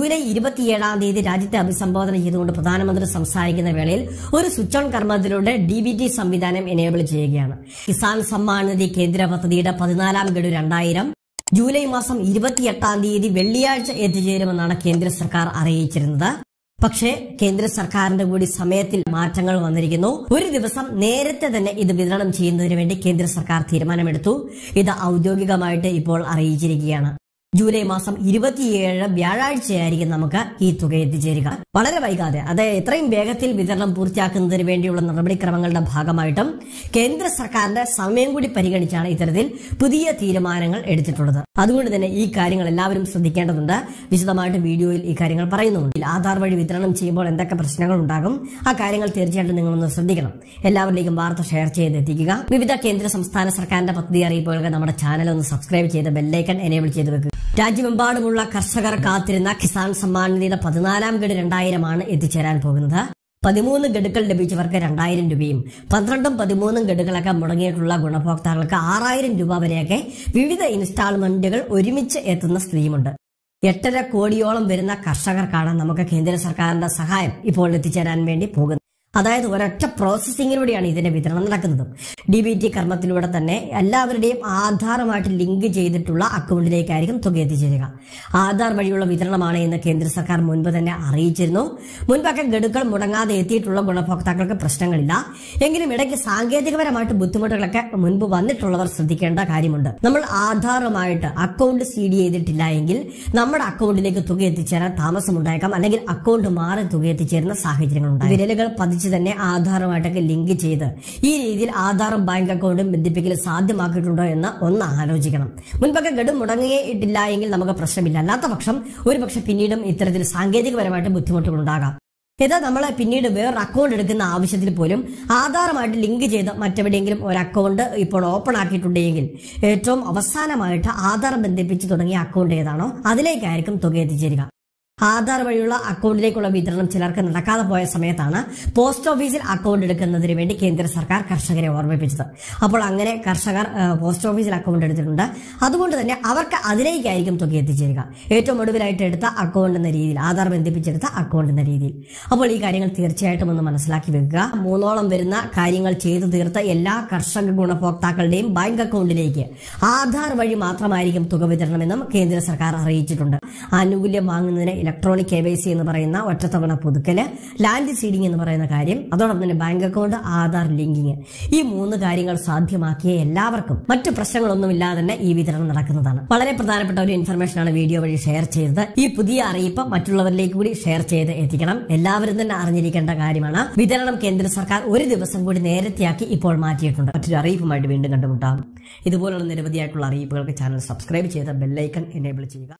July ഇരുപത്തിയേഴാം തീയതി രാജ്യത്തെ അഭിസംബോധന ചെയ്തുകൊണ്ട് പ്രധാനമന്ത്രി സംസാരിക്കുന്ന വേളയിൽ ഒരു സ്വിച്ച് ഓൺ കർമ്മത്തിലൂടെ ഡി ബി ടി സംവിധാനം എനേബിൾ ചെയ്യുകയാണ് കിസാൻ സമ്മാൻ നിധി കേന്ദ്ര പദ്ധതിയുടെ പതിനാലാം ഗഡു രണ്ടായിരം ജൂലൈ മാസം ഇരുപത്തിയെട്ടാം തീയതി വെള്ളിയാഴ്ച എത്തിച്ചേരുമെന്നാണ് കേന്ദ്ര സർക്കാർ അറിയിച്ചിരുന്നത് പക്ഷേ കേന്ദ്ര സർക്കാരിന്റെ കൂടി സമയത്തിൽ മാറ്റങ്ങൾ വന്നിരിക്കുന്നു ഒരു ദിവസം നേരത്തെ തന്നെ ഇത് വിതരണം ചെയ്യുന്നതിന് വേണ്ടി കേന്ദ്ര സർക്കാർ തീരുമാനമെടുത്തു ഇത് ഔദ്യോഗികമായിട്ട് ഇപ്പോൾ അറിയിച്ചിരിക്കുകയാണ് ജൂലൈ മാസം ഇരുപത്തിയേഴ് വ്യാഴാഴ്ചയായിരിക്കും നമുക്ക് ഈ തുക എത്തിച്ചേരുക വളരെ വൈകാതെ അത് എത്രയും വേഗത്തിൽ വിതരണം പൂർത്തിയാക്കുന്നതിന് വേണ്ടിയുള്ള നടപടിക്രമങ്ങളുടെ ഭാഗമായിട്ടും കേന്ദ്ര സർക്കാരിന്റെ സമയം കൂടി പരിഗണിച്ചാണ് ഇത്തരത്തിൽ പുതിയ തീരുമാനങ്ങൾ എടുത്തിട്ടുള്ളത് അതുകൊണ്ട് തന്നെ ഈ കാര്യങ്ങൾ എല്ലാവരും ശ്രദ്ധിക്കേണ്ടതുണ്ട് വിശദമായിട്ട് വീഡിയോയിൽ ഈ കാര്യങ്ങൾ പറയുന്നുണ്ട് ആധാർ വഴി വിതരണം ചെയ്യുമ്പോൾ എന്തൊക്കെ പ്രശ്നങ്ങൾ ഉണ്ടാകും ആ കാര്യങ്ങൾ തീർച്ചയായിട്ടും നിങ്ങളൊന്ന് ശ്രദ്ധിക്കണം എല്ലാവരിലേക്കും വാർത്ത ഷെയർ ചെയ്ത് എത്തിക്കുക വിവിധ കേന്ദ്ര സംസ്ഥാന സർക്കാരിന്റെ പദ്ധതി അറിയിപ്പുകൾക്ക് നമ്മുടെ ചാനൽ ഒന്ന് സബ്സ്ക്രൈബ് ചെയ്ത് ബെല്ലൈക്കൺ എനേബിൾ ചെയ്ത് വെക്കുക രാജ്യമെമ്പാടുമുള്ള കർഷകർ കാത്തിരുന്ന കിസാൻ സമ്മാൻ നിധിയുടെ പതിനാലാം ഗഡു രണ്ടായിരമാണ് എത്തിച്ചേരാൻ പോകുന്നത് പതിമൂന്ന് ഗഡുക്കൾ ലഭിച്ചവർക്ക് രണ്ടായിരം രൂപയും പന്ത്രണ്ടും പതിമൂന്നും ഗഡുകളൊക്കെ മുടങ്ങിയിട്ടുള്ള ഗുണഭോക്താക്കൾക്ക് ആറായിരം രൂപ വരെയൊക്കെ വിവിധ ഇൻസ്റ്റാൾമെന്റുകൾ ഒരുമിച്ച് എത്തുന്ന സ്കീമുണ്ട് എട്ടര കോടിയോളം വരുന്ന കർഷകർക്കാണ് നമുക്ക് കേന്ദ്ര സർക്കാരിന്റെ സഹായം ഇപ്പോൾ എത്തിച്ചേരാൻ വേണ്ടി പോകുന്നത് അതായത് ഒരൊറ്റ പ്രോസസ്സിങ്ങിലൂടെയാണ് ഇതിന്റെ വിതരണം നടക്കുന്നത് ഡി ബി ടി കർമ്മത്തിലൂടെ തന്നെ എല്ലാവരുടെയും ആധാറുമായിട്ട് ലിങ്ക് ചെയ്തിട്ടുള്ള അക്കൗണ്ടിലേക്കായിരിക്കും തുക എത്തിച്ചേരുക ആധാർ വഴിയുള്ള വിതരണമാണ് എന്ന് കേന്ദ്ര സർക്കാർ മുൻപ് തന്നെ അറിയിച്ചിരുന്നു മുൻപൊക്കെ ഗഡുക്കൾ മുടങ്ങാതെ എത്തിയിട്ടുള്ള ഗുണഭോക്താക്കൾക്ക് പ്രശ്നങ്ങളില്ല എങ്കിലും ഇടയ്ക്ക് സാങ്കേതികപരമായിട്ട് ബുദ്ധിമുട്ടുകളൊക്കെ മുൻപ് വന്നിട്ടുള്ളവർ ശ്രദ്ധിക്കേണ്ട കാര്യമുണ്ട് നമ്മൾ ആധാറുമായിട്ട് അക്കൗണ്ട് സീഡ് ചെയ്തിട്ടില്ല എങ്കിൽ നമ്മുടെ അക്കൗണ്ടിലേക്ക് തുക എത്തിച്ചേരാൻ താമസമുണ്ടായേക്കാം അല്ലെങ്കിൽ അക്കൗണ്ട് മാറി തുക എത്തിച്ചേരുന്ന സാഹചര്യങ്ങളുണ്ടായി വിരലുകൾ പതിച്ച് തന്നെ ആധാറുമായിട്ടൊക്കെ ലിങ്ക് ചെയ്ത് ഈ രീതിയിൽ ആധാറും ബാങ്ക് അക്കൗണ്ടും ബന്ധിപ്പിക്കൽ സാധ്യമാക്കിയിട്ടുണ്ടോ എന്ന് ഒന്ന് ആലോചിക്കണം മുൻപൊക്കെ ഗഡു മുടങ്ങിയിട്ടില്ല എങ്കിൽ നമുക്ക് പ്രശ്നമില്ല അല്ലാത്ത പക്ഷം ഒരു പക്ഷെ പിന്നീടും ഇത്തരത്തിൽ സാങ്കേതികപരമായിട്ട് ബുദ്ധിമുട്ടുകൾ ഉണ്ടാകാം ഇത് നമ്മൾ പിന്നീട് വേറൊരു അക്കൗണ്ട് എടുക്കുന്ന ആവശ്യത്തിൽ പോലും ആധാറുമായിട്ട് ലിങ്ക് ചെയ്ത് മറ്റെവിടെയെങ്കിലും ഒരു അക്കൗണ്ട് ഇപ്പോൾ ഓപ്പൺ ആക്കിയിട്ടുണ്ടെങ്കിൽ ഏറ്റവും അവസാനമായിട്ട് ആധാർ ബന്ധിപ്പിച്ച് തുടങ്ങിയ അക്കൗണ്ട് ഏതാണോ അതിലേക്കായിരിക്കും തുക എത്തിച്ചേരുക ആധാർ വഴിയുള്ള അക്കൗണ്ടിലേക്കുള്ള വിതരണം ചിലർക്ക് നടക്കാതെ പോയ സമയത്താണ് പോസ്റ്റ് ഓഫീസിൽ അക്കൗണ്ട് എടുക്കുന്നതിന് വേണ്ടി കേന്ദ്ര സർക്കാർ കർഷകരെ ഓർമ്മിപ്പിച്ചത് അപ്പോൾ അങ്ങനെ കർഷകർ ആ, പോസ്റ്റ് ഓഫീസിൽ അക്കൗണ്ട് എടുത്തിട്ടുണ്ട് അതുകൊണ്ട് തന്നെ അവർക്ക് അതിലേക്കായിരിക്കും തുക എത്തിച്ചേരുക ഏറ്റവും ഒടുവിലായിട്ട് എടുത്ത അക്കൗണ്ട് എന്ന രീതിയിൽ ആധാർ ബന്ധിപ്പിച്ചെടുത്ത അക്കൗണ്ട് എന്ന രീതിയിൽ അപ്പോൾ ഈ കാര്യങ്ങൾ തീർച്ചയായിട്ടും ഒന്ന് മനസ്സിലാക്കി വെക്കുക മൂന്നോളം വരുന്ന കാര്യങ്ങൾ ചെയ്തു തീർത്ത എല്ലാ കർഷക ഗുണഭോക്താക്കളുടെയും ബാങ്ക് അക്കൗണ്ടിലേക്ക് ആധാർ വഴി മാത്രമായിരിക്കും തുക വിതരണമെന്നും കേന്ദ്ര സർക്കാർ അറിയിച്ചിട്ടുണ്ട് ആനുകൂല്യം വാങ്ങുന്നതിന് ഇലക്ട്രോണിക് കെ വൈ സി എന്ന് പറയുന്ന ഒറ്റത്തവണ പുതുക്കല് ലാൻഡ് സീഡിംഗ് എന്ന് പറയുന്ന കാര്യം അതോടൊപ്പം തന്നെ ബാങ്ക് അക്കൗണ്ട് ആധാർ ലിങ്കിങ് ഈ മൂന്ന് കാര്യങ്ങൾ സാധ്യമാക്കിയ എല്ലാവർക്കും മറ്റു പ്രശ്നങ്ങളൊന്നുമില്ലാതെ തന്നെ ഈ വിതരണം നടക്കുന്നതാണ് വളരെ പ്രധാനപ്പെട്ട ഒരു ഇൻഫർമേഷൻ ആണ് വീഡിയോ വഴി ഷെയർ ചെയ്തത് ഈ പുതിയ അറിയിപ്പ് മറ്റുള്ളവരിലേക്ക് കൂടി ഷെയർ ചെയ്ത് എത്തിക്കണം എല്ലാവരും തന്നെ അറിഞ്ഞിരിക്കേണ്ട കാര്യമാണ് വിതരണം കേന്ദ്ര സർക്കാർ ഒരു ദിവസം കൂടി നേരത്തെയാക്കി ഇപ്പോൾ മാറ്റിയിട്ടുണ്ട് മറ്റൊരു അറിയിപ്പുമായിട്ട് വീണ്ടും കണ്ടുമുട്ടാം ഇതുപോലുള്ള നിരവധിയായിട്ടുള്ള അറിയിപ്പുകൾക്ക് ചാനൽ സബ്സ്ക്രൈബ് ചെയ്ത് ബെല്ലൈക്കൺ എനേബിൾ ചെയ്യുക